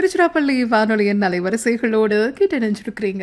திருச்சிராப்பள்ளி வானொலியின் அலைவரிசைகளோடு கேட்டு நினைச்சிருக்கிறீங்க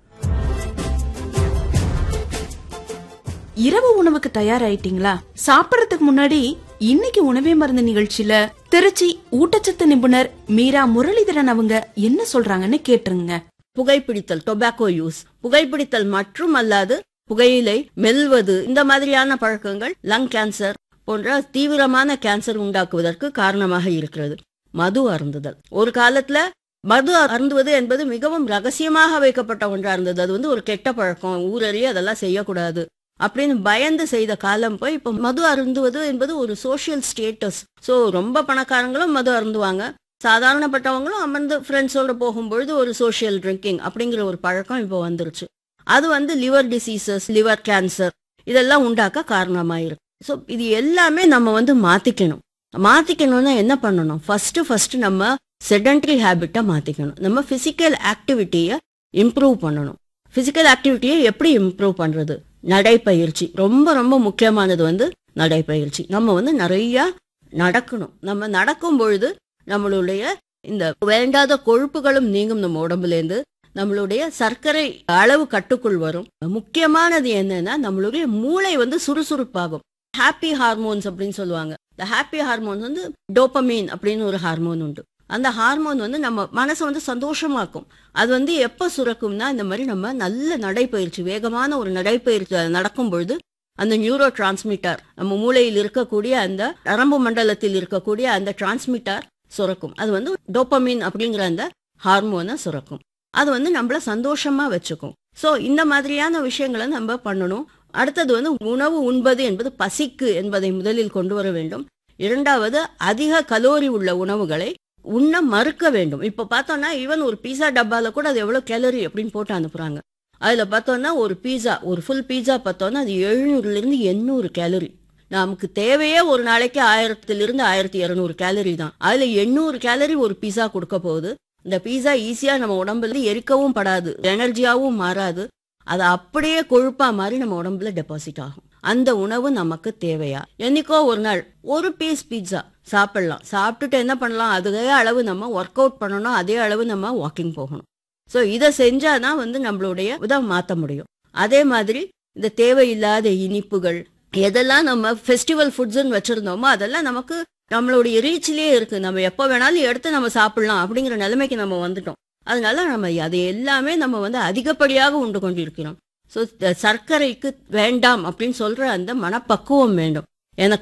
இரவு உணவுக்கு தயாராயிட்டீங்களா சாப்பிடறதுக்கு முன்னாடி இன்னைக்கு உணவே மருந்து நிகழ்ச்சியில திருச்சி ஊட்டச்சத்து நிபுணர் மீரா முரளிதரன் அவங்க என்ன சொல்றாங்கன்னு கேட்டுருங்க புகைப்பிடித்தல் டொபாக்கோ யூஸ் புகைப்பிடித்தல் மற்றும் அல்லாது புகையிலை மெல்வது இந்த மாதிரியான பழக்கங்கள் லங் கேன்சர் போன்ற தீவிரமான கேன்சர் உண்டாக்குவதற்கு காரணமாக இருக்கிறது மது அருந்துதல் ஒரு காலத்துல மது அருந்துவது என்பது மிகவும் ரகசியமாக வைக்கப்பட்ட ஒன்றா இருந்தது அது வந்து ஒரு கெட்ட பழக்கம் ஊரறிய அதெல்லாம் செய்யக்கூடாது அப்படின்னு பயந்து செய்த காலம் போய் இப்போ மது அருந்துவது என்பது ஒரு சோஷியல் ஸ்டேட்டஸ் ஸோ ரொம்ப பணக்காரங்களும் மது அருந்துவாங்க சாதாரணப்பட்டவங்களும் அமர்ந்து ஃப்ரெண்ட்ஸோட போகும்பொழுது ஒரு சோஷியல் ட்ரிங்கிங் அப்படிங்கிற ஒரு பழக்கம் இப்போ வந்துருச்சு அது வந்து லிவர் டிசீசஸ் லிவர் கேன்சர் இதெல்லாம் உண்டாக்க காரணமாயிருக்கு ஸோ இது எல்லாமே நம்ம வந்து மாத்திக்கணும் மாத்திக்கணும்னா என்ன பண்ணணும் ஃபர்ஸ்ட் ஃபர்ஸ்ட் நம்ம செடன்டரி ஹேபிட்டை மாத்திக்கணும் நம்ம பிசிக்கல் ஆக்டிவிட்டியை இம்ப்ரூவ் பண்ணணும் பிசிக்கல் ஆக்டிவிட்டியை எப்படி இம்ப்ரூவ் பண்றது நடைப்பயிற்சி ரொம்ப ரொம்ப முக்கியமானது வந்து நடைப்பயிற்சி நம்ம வந்து நிறைய நடக்கணும் நம்ம நடக்கும் பொழுது நம்மளுடைய இந்த வேண்டாத கொழுப்புகளும் நீங்கும் நம்ம உடம்புலேருந்து நம்மளுடைய சர்க்கரை அளவு கட்டுக்குள் வரும் முக்கியமானது என்னன்னா நம்மளுடைய மூளை வந்து சுறுசுறுப்பாகும் ஹாப்பி ஹார்மோன்ஸ் அப்படின்னு சொல்லுவாங்க இந்த ஹாப்பி ஹார்மோன்ஸ் வந்து டோப்பமீன் அப்படின்னு ஒரு ஹார்மோன் உண்டு அந்த ஹார்மோன் வந்து நம்ம மனசை வந்து சந்தோஷமாக்கும் அது வந்து எப்போ சுரக்கும்னா இந்த மாதிரி நம்ம நல்ல நடைப்பயிற்சி வேகமான ஒரு நடைப்பயிற்சி நடக்கும் பொழுது அந்த நியூரோ டிரான்ஸ்மிட்டர் நம்ம மூளையில் இருக்கக்கூடிய அந்த நரம்பு மண்டலத்தில் இருக்கக்கூடிய அந்த டிரான்ஸ்மிட்டர் சுரக்கும் அது வந்து டோப்பமீன் அப்படிங்கிற அந்த ஹார்மோனை சுரக்கும் அது வந்து நம்மள சந்தோஷமா வச்சுக்கும் ஸோ இந்த மாதிரியான விஷயங்களை நம்ம பண்ணணும் அடுத்தது வந்து உணவு உண்பது என்பது பசிக்கு என்பதை முதலில் கொண்டு வர வேண்டும் இரண்டாவது அதிக கலோரி உள்ள உணவுகளை உண்ண மறுக்க வேண்டும் இப்ப பார்த்தோம்னா ஈவன் ஒரு பீஸா டப்பால கூட அது எவ்வளவு கேலரி அப்படின்னு போட்டு அனுப்புறாங்க அதுல பார்த்தோம்னா ஒரு பீஸா ஒரு ஃபுல் பீஸா பார்த்தோம்னா அது எழுநூறுல இருந்து எண்ணூறு கேலரி நமக்கு தேவையே ஒரு நாளைக்கு ஆயிரத்திலிருந்து ஆயிரத்தி இருநூறு கேலரி தான் அதுல எண்ணூறு கேலரி ஒரு பீஸா கொடுக்க போகுது இந்த பீஸா ஈஸியா நம்ம உடம்புல எரிக்கவும் படாது எனர்ஜியாவும் மாறாது அது அப்படியே கொழுப்பா மாதிரி நம்ம உடம்புல டெபாசிட் ஆகும் அந்த உணவு நமக்கு தேவையா என்னைக்கோ ஒரு நாள் ஒரு பீஸ் பீட்சா சாப்பிடலாம் சாப்பிட்டுட்டு என்ன பண்ணலாம் அதே அளவு நம்ம ஒர்க் அவுட் பண்ணணும் அதே அளவு நம்ம வாக்கிங் போகணும் ஸோ இதை செஞ்சாதான் வந்து நம்மளுடைய இதை மாற்ற முடியும் அதே மாதிரி இந்த தேவையில்லாத இனிப்புகள் எதெல்லாம் நம்ம ஃபெஸ்டிவல் ஃபுட்ஸ்ன்னு வச்சிருந்தோமோ அதெல்லாம் நமக்கு நம்மளுடைய ரீச்லயே இருக்கு நம்ம எப்போ வேணாலும் எடுத்து நம்ம சாப்பிடலாம் அப்படிங்கிற நிலைமைக்கு நம்ம வந்துட்டோம் அதனால நம்ம அதை எல்லாமே நம்ம வந்து அதிகப்படியாக உண்டு கொண்டிருக்கிறோம் ஸோ சர்க்கரைக்கு வேண்டாம் அப்படின்னு சொல்ற அந்த மனப்பக்குவம் வேண்டும்